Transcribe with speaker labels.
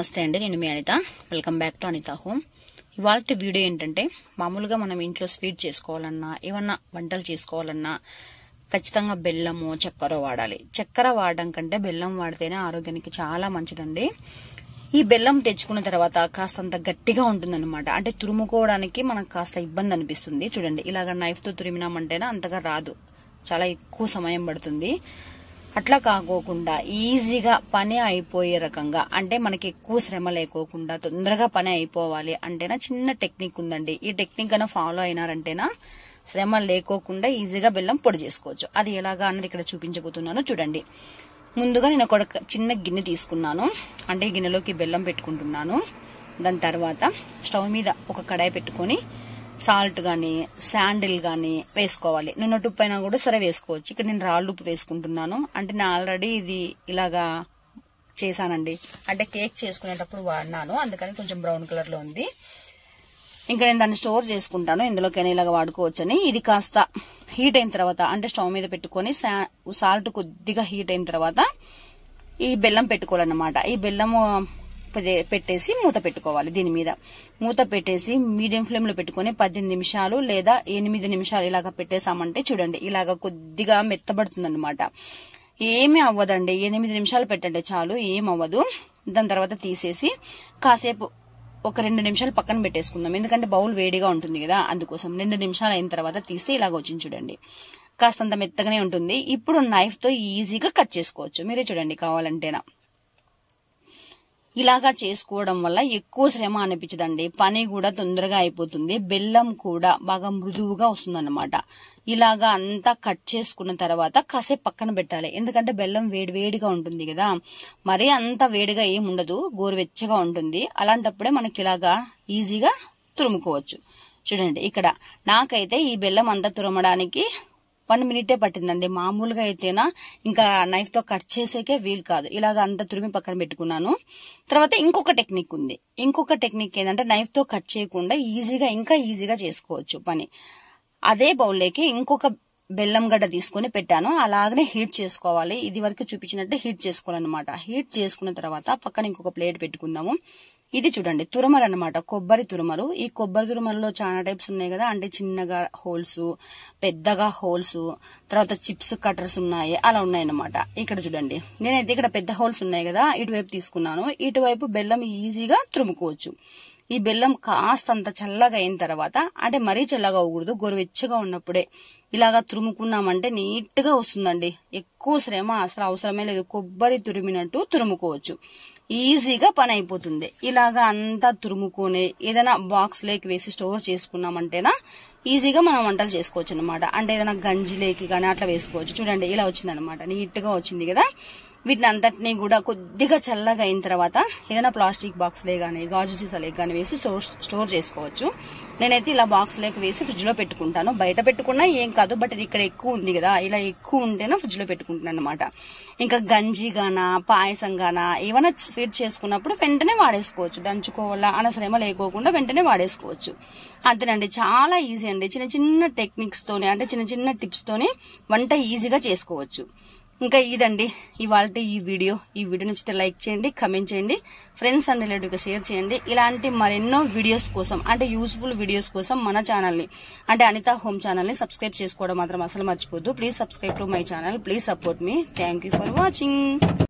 Speaker 1: నమస్తే అండి నేను మీ Anitha welcome back to Anitha home ఇవాళ వీడియో ఏంటంటే మామూలుగా మనం ఇంట్లో స్వీట్ చేసుకోవాలన్నా ఏమన్నా వంటలు చేసుకోవాలన్నా ఖచ్చితంగా బెల్లము చక్కెర వాడాలి చక్కెర వాడడం కంటే బెల్లం వాడితేనే ఆరోగ్యానికి చాలా మంచిదండి ఈ బెల్లం తెచ్చుకున్న తర్వాత కాస్తంత గట్టిగా ఉంటుందన్నమాట అంటే తురుముకోవడానికి మనకు కాస్త ఇబ్బంది అనిపిస్తుంది చూడండి ఇలాగ నైఫ్తో తురిమినామంటేనే అంతగా రాదు చాలా ఎక్కువ సమయం పడుతుంది అట్లా కాకోకుండా ఈజీగా పని అయిపోయే రకంగా అంటే మనకి ఎక్కువ శ్రమ లేకోకుండా తొందరగా పని అయిపోవాలి అంటేనా చిన్న టెక్నిక్ ఉందండి ఈ టెక్నిక్ అయినా ఫాలో అయినారంటేనా శ్రమ లేకోకుండా ఈజీగా బెల్లం పొడి చేసుకోవచ్చు అది ఎలాగా అన్నది ఇక్కడ చూపించబోతున్నాను చూడండి ముందుగా నేను ఒక చిన్న గిన్నె తీసుకున్నాను అంటే ఈ గిన్నెలోకి బెల్లం పెట్టుకుంటున్నాను దాని తర్వాత స్టవ్ మీద ఒక కడాయి పెట్టుకొని సాల్ట్ కానీ శాండిల్ కానీ వేసుకోవాలి నూనె ఉప్పు అయినా కూడా సరే వేసుకోవచ్చు ఇక్కడ నేను రాళ్ళు ఉప్పు వేసుకుంటున్నాను అంటే నేను ఆల్రెడీ ఇది ఇలాగా చేశానండి అంటే కేక్ చేసుకునేటప్పుడు వాడినాను అందుకని కొంచెం బ్రౌన్ కలర్లో ఉంది ఇంకా నేను దాన్ని స్టోర్ చేసుకుంటాను ఇందులోకైనా ఇలాగ వాడుకోవచ్చని ఇది కాస్త హీట్ అయిన తర్వాత అంటే స్టవ్ మీద పెట్టుకొని సాల్ట్ కొద్దిగా హీట్ అయిన తర్వాత ఈ బెల్లం పెట్టుకోవాలన్నమాట ఈ బెల్లము పెట్టేసి మూత పెట్టుకోవాలి దీని మీద మూత పెట్టేసి మీడియం ఫ్లేమ్లో పెట్టుకొని పద్దెనిమిది నిమిషాలు లేదా ఎనిమిది నిమిషాలు ఇలాగ పెట్టేసామంటే చూడండి ఇలాగ కొద్దిగా మెత్తబడుతుంది అనమాట ఏమీ అవ్వదండి ఎనిమిది నిమిషాలు పెట్టండి చాలు ఏం అవ్వదు దాని తర్వాత తీసేసి కాసేపు ఒక రెండు నిమిషాలు పక్కన పెట్టేసుకుందాం ఎందుకంటే బౌల్ వేడిగా ఉంటుంది కదా అందుకోసం రెండు నిమిషాలు అయిన తర్వాత తీస్తే ఇలాగ వచ్చింది చూడండి కాస్తంత మెత్తగానే ఉంటుంది ఇప్పుడు నైఫ్తో ఈజీగా కట్ చేసుకోవచ్చు మీరే చూడండి కావాలంటేనా ఇలాగా చేసుకోవడం వల్ల ఎక్కువ శ్రమ అనిపించదండి పని కూడా తొందరగా అయిపోతుంది బెల్లం కూడా బాగా మృదువుగా వస్తుందన్నమాట ఇలాగా అంతా కట్ చేసుకున్న తర్వాత కాసేపు పక్కన పెట్టాలి ఎందుకంటే బెల్లం వేడి వేడిగా ఉంటుంది కదా మరీ అంత వేడిగా ఏం ఉండదు గోరువెచ్చగా ఉంటుంది అలాంటప్పుడే మనకి ఇలాగా ఈజీగా తురుముకోవచ్చు చూడండి ఇక్కడ నాకైతే ఈ బెల్లం అంతా తురమడానికి వన్ మినిటే పట్టిందండి మామూలుగా అయితేనా ఇంకా నైఫ్తో కట్ చేసేకే వీలు కాదు ఇలాగ అంత తురిమి పక్కన పెట్టుకున్నాను తర్వాత ఇంకొక టెక్నిక్ ఉంది ఇంకొక టెక్నిక్ ఏంటంటే నైఫ్తో కట్ చేయకుండా ఈజీగా ఇంకా ఈజీగా చేసుకోవచ్చు పని అదే బౌల్లోకి ఇంకొక బెల్లం గడ్డ తీసుకొని పెట్టాను అలాగనే హీట్ చేసుకోవాలి ఇది వరకు చూపించినట్టే హీట్ చేసుకోవాలన్నమాట హీట్ చేసుకున్న తర్వాత పక్కన ఇంకొక ప్లేట్ పెట్టుకుందాము ఇది చూడండి తురమరు అనమాట కొబ్బరి తురమరు ఈ కొబ్బరి తురమరులో చాలా టైప్స్ ఉన్నాయి కదా అంటే చిన్నగా హోల్స్ పెద్దగా హోల్స్ తర్వాత చిప్స్ కటర్స్ ఉన్నాయి అలా ఉన్నాయి అనమాట ఇక్కడ చూడండి నేనైతే ఇక్కడ పెద్ద హోల్స్ ఉన్నాయి కదా ఇటువైపు తీసుకున్నాను ఇటువైపు బెల్లం ఈజీగా తురుముకోవచ్చు ఈ బెల్లం కాస్తంత చల్లగా అయిన తర్వాత అంటే మరీ చల్లగా అవ్వకూడదు గోరువెచ్చగా ఉన్నప్పుడే ఇలాగా తురుముకున్నామంటే నీట్గా వస్తుందండి ఎక్కువ శ్రమ అసలు అవసరమే లేదు కొబ్బరి తురిమినట్టు తురుముకోవచ్చు ఈజీగా పని అయిపోతుంది ఇలాగా అంతా తురుముకొని ఏదైనా బాక్స్ లేకి వేసి స్టోర్ చేసుకున్నామంటేనా ఈజీగా మనం వంటలు చేసుకోవచ్చు అనమాట అంటే ఏదైనా గంజి లేకి కానీ అట్లా వేసుకోవచ్చు చూడండి ఇలా వచ్చిందనమాట నీట్గా వచ్చింది కదా వీటిని అంతటినీ కూడా కొద్దిగా చల్లగా అయిన తర్వాత ఏదైనా ప్లాస్టిక్ బాక్స్లే కానీ గాజు సీసాలే కానీ వేసి స్టోర్ స్టోర్ చేసుకోవచ్చు నేనైతే ఇలా బాక్స్ లేక వేసి ఫ్రిడ్జ్లో పెట్టుకుంటాను బయట పెట్టుకున్నా ఏం కాదు బట్ ఇక్కడ ఎక్కువ ఉంది కదా ఇలా ఎక్కువ ఉంటేనే ఫ్రిడ్జ్లో పెట్టుకుంటున్నాను అనమాట ఇంకా గంజి గానా పాయసం గానా ఏమైనా స్వీట్ చేసుకున్నప్పుడు వెంటనే వాడేసుకోవచ్చు దంచుకోవాలా అనసరేమో లేకోకుండా వెంటనే వాడేసుకోవచ్చు అంతేనండి చాలా ఈజీ అండి చిన్న చిన్న టెక్నిక్స్తోనే అంటే చిన్న చిన్న టిప్స్తోనే వంట ఈజీగా చేసుకోవచ్చు ఇంకా ఇదండి ఇవాళ ఈ వీడియో ఈ వీడియో నచ్చితే లైక్ చేయండి కమెంట్ చేయండి ఫ్రెండ్స్ అండ్ రిలేటివ్గా షేర్ చేయండి ఇలాంటి మరెన్నో వీడియోస్ కోసం అంటే యూస్ఫుల్ వీడియోస్ కోసం మన ఛానల్ని అంటే అనిత హోమ్ ఛానల్ని సబ్స్క్రైబ్ చేసుకోవడం మాత్రం అసలు మర్చిపోద్దు please subscribe to my channel please support మీ థ్యాంక్ ఫర్ వాచింగ్